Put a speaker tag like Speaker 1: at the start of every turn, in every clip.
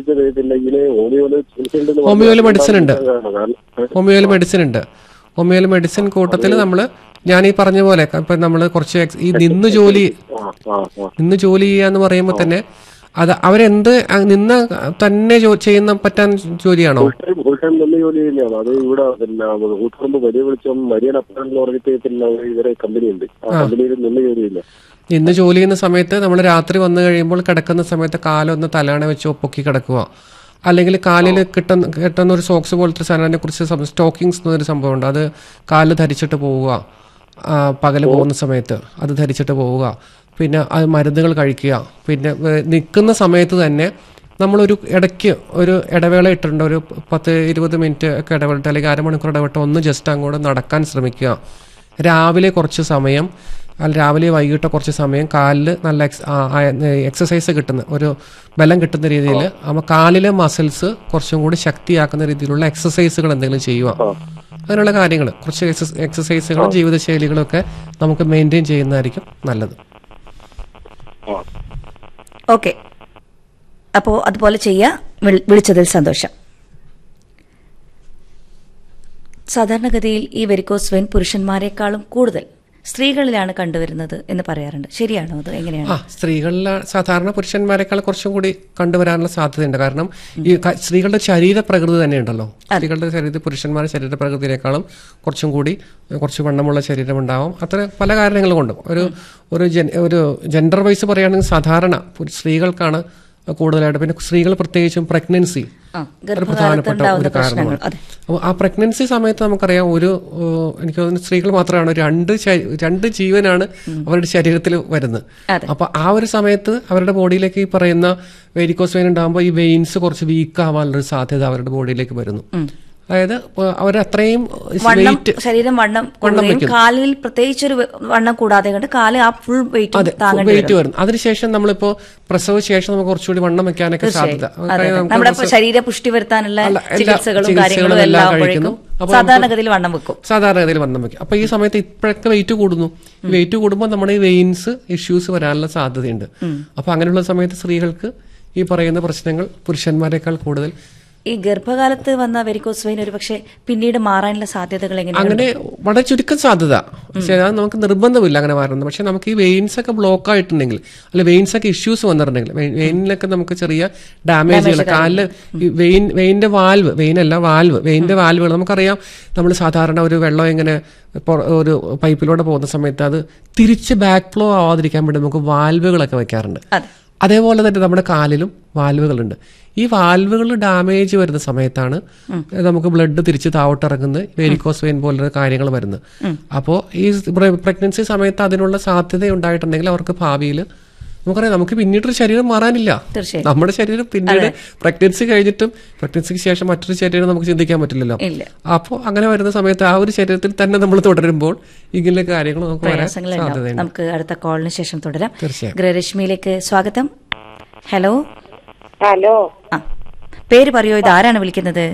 Speaker 1: ചികിത്സിച്ചറിയത്തില്ല ഇങ്ങനെ ഹോമിയോയില് ചികിത്സ ഉണ്ടെന്ന്
Speaker 2: ഹോമിയോയില്
Speaker 1: പറഞ്ഞാൽ
Speaker 2: മെഡിസിൻ ഉണ്ട്.
Speaker 1: കാരണം, ഏ,
Speaker 2: ഹോമിയോയിൽ മെഡിസിൻ ഉണ്ട് ഹോമിയോയിൽ മെഡിസിൻ കൂട്ടത്തിൽ നമ്മൾ ഞാൻ ഈ പറഞ്ഞ പോലെ ഇപ്പൊ നമ്മൾ കുറച്ച് ex- ഈ നിന്ന് ജോലി
Speaker 1: ആ ആ ആ
Speaker 2: നിന്ന് ജോലി ചെയ്യാന്ന് പറയുമ്പോൾ തന്നെ അത് അവരെന്ത് അ- നിന്ന് തന്നെ ജോ- ചെയ്യുന്ന പറ്റാൻ ജോലിയാണോ
Speaker 1: ഫുൾ ടൈം ഫുൾ ടൈം നിന്ന് ജോലി തന്നെയാണ് അത് ഇവിടെ പിന്നെ കൂത്തുപറമ്പ് വലിയ വിളിച്ചും മരിയൻ അപ്പാറെന്ന് പറഞ്ഞിട്ട് ഇവരെ കമ്പനി ഉണ്ട് ആ കമ്പനിയിൽ നിന്ന് ജോലിയില്ല
Speaker 2: ഇന്ന് ജോലി ചെയ്യുന്ന സമയത്ത് നമ്മൾ രാത്രി വന്നു കഴിയുമ്പോൾ കിടക്കുന്ന സമയത്ത് കാലൊന്ന് തലാണ വെച്ച് പൊക്കി കിടക്കുക അല്ലെങ്കിൽ കാലിൽ കിട്ടുന്ന കിട്ടുന്ന ഒരു സോക്സ് പോലത്തെ സാധനത്തിനെ കുറിച്ച് സ്റ്റോക്കിങ്സ് എന്നൊരു സംഭവമുണ്ട് അത് കാലിൽ ധരിച്ചിട്ട് പോവുക ആ, പകല് പോകുന്ന സമയത്ത് അത് ധരിച്ചിട്ട് പോവുക പിന്നെ അത് മരുന്നുകൾ കഴിക്കുക പിന്നെ നിൽക്കുന്ന സമയത്ത് തന്നെ നമ്മളൊരു ഇടയ്ക്ക് ഒരു ഇടവേള ഇട്ടിട്ടുണ്ട് ഒരു പത്ത് ഇരുപത് മിനിറ്റ് ഒക്കെ ഇടവിട്ട് അല്ലെങ്കിൽ അരമണിക്കൂർ ഇടവിട്ട് ഒന്ന് ജസ്റ്റ് അങ്ങോട്ട് നടക്കാൻ ശ്രമിക്കുക രാവിലെ കുറച്ച് സമയം അല്ല രാവിലെ വൈകിട്ട് കുറച്ച് സമയം കാലിൽ നല്ല എക്സ് എക്സസൈസ് കിട്ടുന്ന ഒരു ബലം കിട്ടുന്ന രീതിയിൽ അപ്പോൾ കാലിലെ മസിൽസ് കുറച്ചും കൂടി ശക്തിയാക്കുന്ന രീതിയിലുള്ള എക്സസൈസുകൾ എന്തെങ്കിലും ചെയ്യുക അങ്ങനെയുള്ള കാര്യങ്ങൾ കുറച്ച് എക്സസൈസുകളും ജീവിതശൈലികളും ഒക്കെ നമുക്ക് മെയിൻറ്റെയിൻ ചെയ്യുന്നതായിരിക്കും നല്ലത്
Speaker 1: ആ
Speaker 3: ഓക്കെ അപ്പോൾ അതുപോലെ ചെയ്യുക വിളി- വിളിച്ചതിൽ സന്തോഷം സാധാരണഗതിയിൽ ഈ വെരിക്കോസ് വെയിൻ പുരുഷന്മാരെക്കാളും കൂടുതൽ സ്ത്രീകളിലാണ് കണ്ടുവരുന്നത് എന്ന് പറയാറുണ്ട് ശരിയാണോ അത് എങ്ങനെയാണ്
Speaker 2: ആ സ്ത്രീകളിൽ സാധാരണ പുരുഷന്മാരെക്കാൾ കുറച്ചും കൂടി കണ്ടുവരാനുള്ള സാധ്യതയുണ്ട് കാരണം ഈ ക- സ്ത്രീകളുടെ ശരീര പ്രകൃതി തന്നെ ഉണ്ടല്ലോ സ്ത്രീകളുടെ ശരീരത്തിൽ പുരുഷന്മാരുടെ ശരീര പ്രകൃതിയേക്കാളും കുറച്ചും കൂടി കുറച്ച് വണ്ണമുള്ള ശരീരം ഉണ്ടാവും അത്ര പല കാരണങ്ങൾ കൊണ്ടും ഒരു ഒരു ജൻ ഒരു ജെൻഡർ വൈസ് പറയുകയാണെങ്കിൽ സാധാരണ പുരു- സ്ത്രീകൾക്കാണ് കൂടുതലായിട്ട് പിന്നെ സ്ത്രീകൾ പ്രത്യേകിച്ചും പ്രഗ്നൻസി
Speaker 3: ആ,
Speaker 2: ഒരു
Speaker 3: ഗർഭകാലത്ത്
Speaker 2: പ്രധാനപ്പെട്ട
Speaker 3: ഉണ്ടാവുന്ന
Speaker 2: ഒരു
Speaker 3: പ്രശ്നങ്ങൾ
Speaker 2: കാരണമാണ്
Speaker 3: അതെ
Speaker 2: അപ്പോൾ ആ പ്രഗ്നൻസി സമയത്ത് നമുക്കറിയാം ഒരു ഏഹ്, എനിക്ക് തോന്നുന്നു സ്ത്രീകൾ മാത്രമാണ് രണ്ട് ശരീ- രണ്ട് ജീവനാണ് അവരുടെ ശരീരത്തിൽ വരുന്നത്
Speaker 3: അതെ.
Speaker 2: അപ്പൊ ആ ഒരു സമയത്ത് അവരുടെ ബോഡിയിലേക്ക് ഈ പറയുന്ന വെരിക്കോസ് വെയിൻ ഉണ്ടാകുമ്പോൾ ഈ വെയിൻസ് കുറച്ച് വീക്ക് ആവാനുള്ള ഒരു സാധ്യത അവരുടെ ബോഡിയിലേക്ക് വരുന്നു അതായത് അവർ അത്രയും
Speaker 3: വണ്ണം
Speaker 2: വെയിറ്റ്
Speaker 3: ശരീരം വണ്ണം കൂടുകയും കാലിൽ പ്രത്യേകിച്ച് ഒരു വണ്ണം കൂടാതെ കണ്ട് കാല് ആ ഫുൾ വെയിറ്റ്
Speaker 2: അതെ
Speaker 3: താങ്ങേണ്ടി
Speaker 2: വെയിറ്റ് വരുന്നു അതിനുശേഷം നമ്മളിപ്പോ പ്രസവ ശേഷം നമുക്ക് കുറച്ചുകൂടി വണ്ണം വെക്കാനൊക്കെ സാധ്യത
Speaker 3: അതെ,
Speaker 2: കാര്യം
Speaker 3: അതെ.
Speaker 2: നമുക്ക്
Speaker 3: നമ്മുടെ
Speaker 2: പ്രസവ-
Speaker 3: ശരീര പുഷ്ടി വരുത്താനുള്ള
Speaker 2: അല്ല, എല്ലാ
Speaker 3: ചികിത്സകളും
Speaker 2: ചികിത്സകളും
Speaker 3: കാര്യങ്ങളും
Speaker 2: എല്ലാം
Speaker 3: എല്ലാം
Speaker 2: കഴിക്കുന്നു.
Speaker 3: ആകുമ്പോഴേക്കും
Speaker 2: അപ്പോൾ
Speaker 3: സാധാരണഗതിയിൽ വണ്ണം വെക്കും
Speaker 2: സാധാരണഗതിയിൽ വണ്ണം വെക്കും അപ്പൊ ഈ സമയത്ത് ഇപ്പോഴൊക്കെ വെയിറ്റ് കൂടുന്നു ഈ വെയിറ്റ് കൂടുമ്പോൾ നമ്മുടെ ഈ വെയിൻസ് ഇഷ്യൂസ് വരാനുള്ള സാധ്യതയുണ്ട് അപ്പൊ അങ്ങനെയുള്ള സമയത്ത് സ്ത്രീകൾക്ക് ഈ പറയുന്ന പ്രശ്നങ്ങൾ പുരുഷന്മാരെക്കാൾ കൂടുതൽ
Speaker 3: ഈ ഗർഭകാലത്ത് വന്ന വെരിക്കോസ് വെയിൻ ഒരു പക്ഷേ പിന്നീട് മാറാനുള്ള സാധ്യതകൾ എങ്ങനെയാണ്
Speaker 2: അങ്ങനെ വളരെ ചുരുക്കം സാധ്യത പക്ഷേ അത് നമുക്ക് നിർബന്ധമില്ല അങ്ങനെ മാറുന്നത് പക്ഷെ നമുക്ക് ഈ വെയിൻസ് ഒക്കെ ബ്ലോക്ക് ആയിട്ടുണ്ടെങ്കിൽ അല്ലെ വെയിൻസ് ഒക്കെ ഇഷ്യൂസ് വന്നിട്ടുണ്ടെങ്കിൽ വെയിനിലൊക്കെ നമുക്ക് ചെറിയ ഡാമേജുകൾ കാലില് ഈ വെയിൻ വെയിന്റെ വാൽവ് വെയിൻ അല്ല വാൽവ് വെയിന്റെ വാൽവുകൾ നമുക്കറിയാം നമ്മൾ സാധാരണ ഒരു വെള്ളം ഇങ്ങനെ പൊ- ഒരു പൈപ്പിലൂടെ പോകുന്ന സമയത്ത് അത് തിരിച്ച് ബാക്ക് ഫ്ലോ ആവാതിരിക്കാൻ വേണ്ടി നമുക്ക് വാൽവുകളൊക്കെ വെക്കാറുണ്ട്
Speaker 3: അതെ
Speaker 2: അതേപോലെ തന്നെ നമ്മുടെ കാലിലും വാൽവുകളുണ്ട് ഈ വാൽവുകൾ ഡാമേജ് വരുന്ന സമയത്താണ് നമുക്ക് ബ്ലഡ് തിരിച്ച് താവട്ടിറങ്ങുന്ന വെരിക്കോസ് വെയിൻ പോലുള്ള കാര്യങ്ങൾ വരുന്നത് അപ്പോൾ ഈ പ്രഗ്നൻസി സമയത്ത് അതിനുള്ള സാധ്യത ഉണ്ടായിട്ടുണ്ടെങ്കിൽ അവർക്ക് ഭാവിയിൽ നമുക്കറിയാം നമുക്ക് പിന്നീടൊരു ശരീരം മാറാനില്ല
Speaker 3: തീർച്ചയായും
Speaker 2: നമ്മുടെ ശരീരം പിന്നീട് പ്രഗ്നൻസി കഴിഞ്ഞിട്ടും പ്രഗ്നൻസിക്ക് ശേഷം മറ്റൊരു ശരീരം നമുക്ക് ചിന്തിക്കാൻ പറ്റില്ലല്ലോ
Speaker 3: ഇല്ല
Speaker 2: അപ്പോൾ അങ്ങനെ വരുന്ന സമയത്ത് ആ ഒരു ശരീരത്തിൽ തന്നെ നമ്മൾ തുടരുമ്പോൾ ഇങ്ങനെ കാര്യങ്ങൾ നമുക്ക് വരാൻ
Speaker 3: പ്രയാസങ്ങളുണ്ടാവും
Speaker 2: സാധ്യതയുണ്ട്
Speaker 3: നമുക്ക് അടുത്ത കോളിന് ശേഷം തുടരാം
Speaker 2: തീർച്ചയായും
Speaker 3: ഗൃഹരശ്മിയിലേക്ക് സ്വാഗതം ഹലോ
Speaker 4: ഹലോ
Speaker 3: ആ പേര് പറയോ ഇത് ആരാണ് വിളിക്കുന്നത്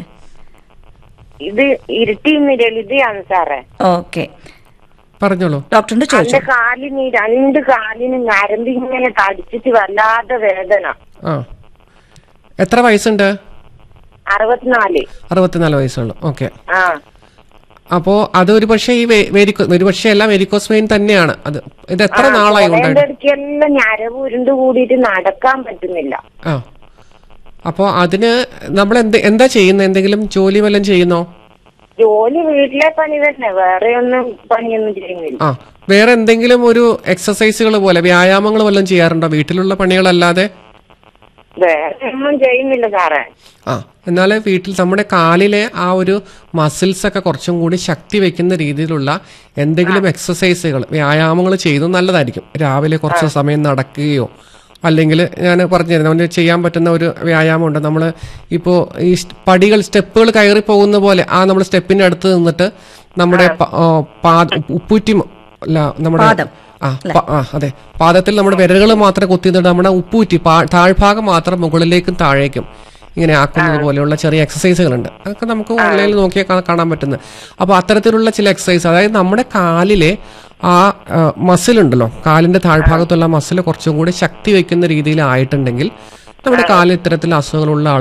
Speaker 4: ഇത് ഇരുട്ടിന്ന് ലളിതയാണ് സാറേ
Speaker 3: ഓക്കെ
Speaker 2: പറഞ്ഞോളൂ
Speaker 3: ഡോക്ടറിന്റെ
Speaker 4: എന്റെ
Speaker 3: ചോദിച്ചു
Speaker 4: കാലിന് രണ്ട് കാലിനും നരമ്പ് ഇങ്ങനെ തടിച്ചിട്ട് വല്ലാതെ വേദന
Speaker 2: ആ എത്ര വയസ്സുണ്ട്
Speaker 4: അറുപത്തിനാല്
Speaker 2: അറുപത്തിനാല് വയസ്സുള്ളൂ ഓക്കെ
Speaker 4: ആ
Speaker 2: അപ്പോ അത് ഒരു പക്ഷേ ഈ വെരിക്കോ ഒരു പക്ഷേ എല്ലാം വെരിക്കോസ് വെയിൻ തന്നെയാണ് അത് ഇത് എത്ര നാളായി
Speaker 4: എന്റെ
Speaker 2: ഉണ്ടായിട്ട്
Speaker 4: ഇടയ്ക്കെല്ലാം ഞരവ് ഉരുണ്ട് കൂടിയിട്ട് നടക്കാൻ പറ്റുന്നില്ല
Speaker 2: ആ അപ്പോ അതിന് നമ്മൾ എന്ത് എന്താ ചെയ്യുന്നത് എന്തെങ്കിലും ജോലി വല്ലതും ചെയ്യുന്നോ
Speaker 4: ജോലി വീട്ടിലെ പണി തന്നെ വേറെ ഒന്നും പണിയൊന്നും ചെയ്യുന്നില്ല
Speaker 2: ആ വേറെ എന്തെങ്കിലും ഒരു എക്സസൈസുകൾ പോലെ വ്യായാമങ്ങൾ വല്ലതും ചെയ്യാറുണ്ടോ വീട്ടിലുള്ള പണികളല്ലാതെ
Speaker 4: വേറെ ഒന്നും ചെയ്യുന്നില്ല സാറേ
Speaker 2: ആ എന്നാൽ വീട്ടിൽ നമ്മുടെ കാലിലെ ആ ഒരു മസിൽസ് ഒക്കെ കുറച്ചും കൂടി ശക്തി വെക്കുന്ന രീതിയിലുള്ള എന്തെങ്കിലും എക്സസൈസുകൾ വ്യായാമങ്ങൾ ചെയ്യുന്നത് നല്ലതായിരിക്കും രാവിലെ കുറച്ച് സമയം നടക്കുകയോ അല്ലെങ്കിൽ ഞാൻ പറഞ്ഞു തരുന്നത് അവന് ചെയ്യാൻ പറ്റുന്ന ഒരു വ്യായാമമുണ്ട് നമ്മൾ ഇപ്പോൾ ഈ സ്റ്റ് പടികൾ സ്റ്റെപ്പുകൾ കയറി പോകുന്ന പോലെ ആ നമ്മൾ സ്റ്റെപ്പിന്റെ അടുത്ത് നിന്നിട്ട് നമ്മുടെ പ- ആ, പാദ ഉപ്പൂറ്റി മ- അല്ല നമ്മുടെ
Speaker 3: പാദം.
Speaker 2: ആ പ- ആ അതെ പാദത്തിൽ നമ്മുടെ വിരലുകൾ മാത്രം കുത്തിയിട്ട് നമ്മുടെ ഉപ്പൂറ്റി പാ- താഴ്ഭാഗം മാത്രം മുകളിലേക്കും താഴേക്കും ഇങ്ങനെ ആക്കുന്നത് പോലെയുള്ള ചെറിയ എക്സസൈസുകളുണ്ട് അതൊക്കെ നമുക്ക് ഓൺലൈനിൽ നോക്കിയാൽ കാ- കാണാൻ പറ്റുന്നത് അപ്പോൾ അത്തരത്തിലുള്ള ചില എക്സസൈസ് അതായത് നമ്മുടെ കാലിലെ ആ മസിൽ ഉണ്ടല്ലോ കാലിന്റെ താഴ്ഭാഗത്തുള്ള മസിൽ കുറച്ചും കൂടി ശക്തി വയ്ക്കുന്ന രീതിയിലായിട്ടുണ്ടെങ്കിൽ നമ്മുടെ കാലിൽ ഇത്തരത്തിൽ അസുഖങ്ങളുള്ള